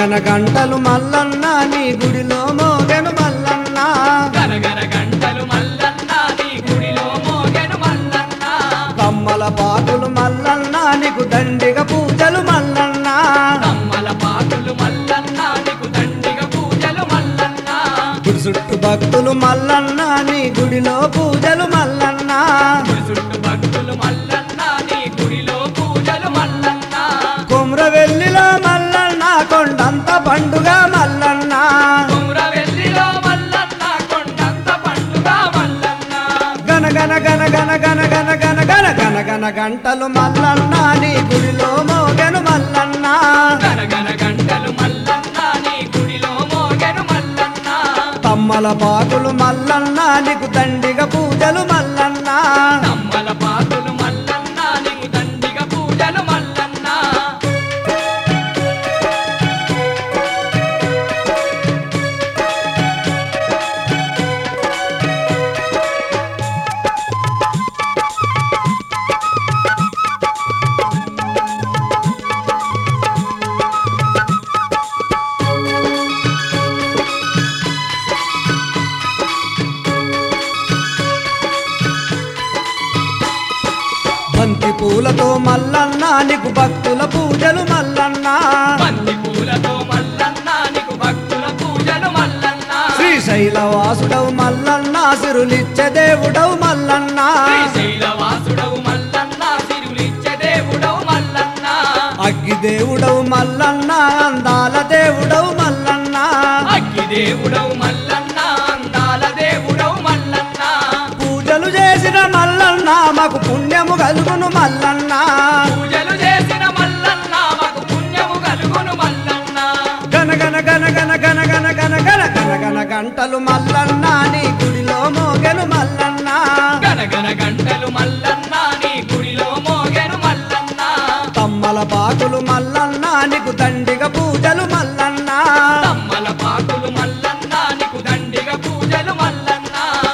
గనగన గంటలు మల్లన్న నీ గుడిలో మోగెను మల్లన్న గనగన గంటలు మల్లన్న నీ గుడిలో మోగెను మల్లన్న కమ్మల పాకులు మల్లన్న నీకు దండిగ పూజలు మల్లన్న కమ్మల పాకులు మల్లన్న నీకు దండిగ పూజలు మల్లన్న గుడి చుట్టూ భక్తులు మల్లన్న నీ గుడిలో పూజలు మల్లన్న గుడి చుట్టూ భక్తులు మల్లన్న నీ గుడిలో పూజలు మల్లన్న కుమ్రవెల్లిలో మల్లన్న కొండంత పండుగ మల్లన్న కుమ్రవెల్లిలో మల్లన్న కొండంత పండుగ మల్లన్న గనగన గనగన గనగన గనగన గనగన గంటలు మల్లన్న నీ గుడిలో మోగెను మల్లన్న గనగన గంటలు మల్లన్న నీ గుడిలో మోగెను మల్లన్న తమ్మల పాకులు మల్లన్న నీకు దండిగ పూజలు మల్లన్న నమ్మల పాకులు మల్లన్న నీకు దండిగ పూజలు మల్లన్న బంతి పూలతో మల్లన్న నీకు భక్తుల పూజలు మల్లన్న బంతి పూలతో మల్లన్న నీకు భక్తుల పూజలు మల్లన్న శ్రీశైల వాసుడవు మల్లన్న సిరులిచ్చే దేవుడవు మల్లన్న శ్రీశైలవాసుడవు మల్లన్న సిరులిచ్చే దేవుడవు మల్లన్న అగ్గి దేవుడవు మల్లన్న అందాల దేవుడవు మల్లన్న అగ్గి దేవుడవు మల్లన్న అందాల దేవుడవు మల్లన్న పూజలు చేసిన మల్లన్న మాకు పుణ్యము కలుగును మల్లన్న పూజలు చేసిన మల్లన్న మాకు పుణ్యము కలుగును మల్లన్న గనగన గనగన గనగన గనగన గనగన గంటలు మల్లన్న నీ గుడిలో మోగెను మల్లన్న గనగన గంటలు మల్లన్న నీ గుడిలో మోగెను మల్లన్న తమ్మల పాకులు మల్లన్న నీకు దండిగ పూజలు మల్లన్న తమ్మల పాకులు మల్లన్న నీకు దండిగ పూజలు మల్లన్న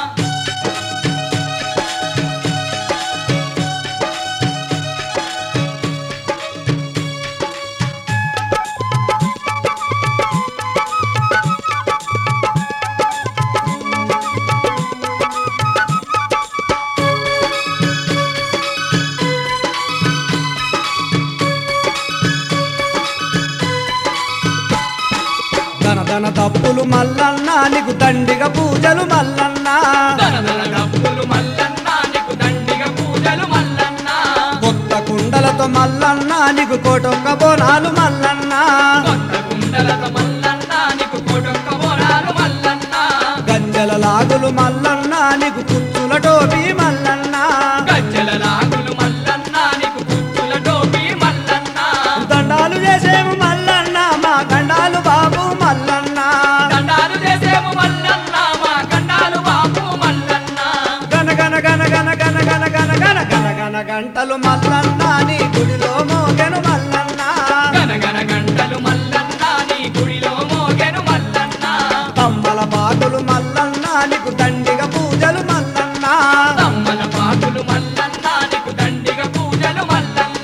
ధనధన తప్పులు మల్లన్న నీకు దండిగ పూజలు మల్లన్న దనదన డబ్బులు మల్లన్న నీకు దండిగ పూజలు మల్లన్న కొత్త కుండలతో మల్లన్న నీకు కోటొక్క బోనాలు మల్లన్న కొత్త కుండలత మల్లన్న నీకు కోటొక్క బోనాలు మల్లన్న గంజల లాగులు మల్లన్న నీకు కుచ్చుల టోపీ మల్లన్న గజ్జల లాగులు మల్లన్న నీకు కుచ్చుల టోపీ మల్లన్న దండాలు చేసేము మల్లన్న మా గండాలు బాబు మల్లన్న దండాలు చేసేము మల్లన్న మా కండాలు బాపు మల్లన్న గనగన గనగన గనగన గనగన గనగన గంటలు మల్లన్న నీ గుడిలో మోగెను మల్లన్న గనగన గంటలు మల్లన్న నీ గుడిలో మోగెను మల్లన్న తమ్మల పాకులు మల్లన్న నీకు దండిగ పూజలు మల్లన్న తమ్మల పాకులు మల్లన్న నీకు దండిగ పూజలు మల్లన్న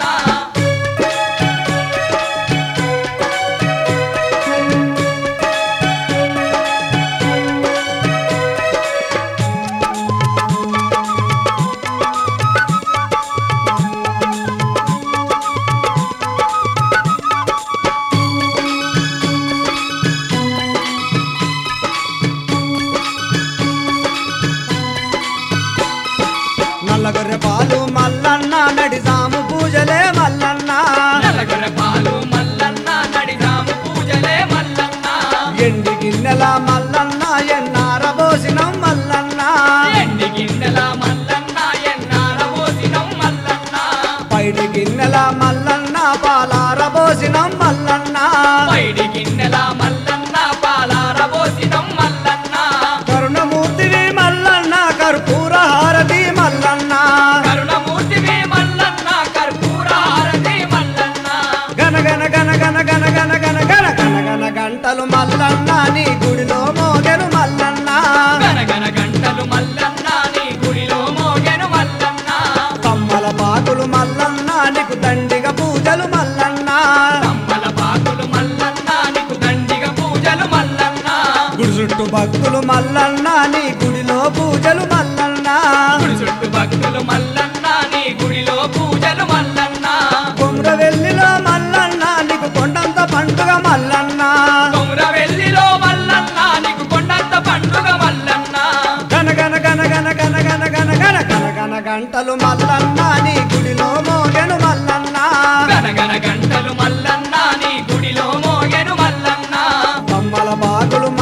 భక్తులు మల్లన్న నీ గుడిలో పూజలు మల్లన్న గుడి చుట్టూ భక్తులు మల్లన్న నీ గుడిలో పూజలు మల్లన్న కుమ్రవెల్లిలో మల్లన్న నీకు కొండంత పండుగ మల్లన్న కొమురవెల్లిలో మల్లన్న నీకు కొండంత పండుగ మల్లన్న గన గన గన గన గన గన గన గన గన గన గంటలు మల్లన్న నీ గుడిలో మోగెను మల్లన్న గనగన గంటలు మల్లన్న నీ గుడిలో మోగెను మల్లన్న బొమ్మల బాగులు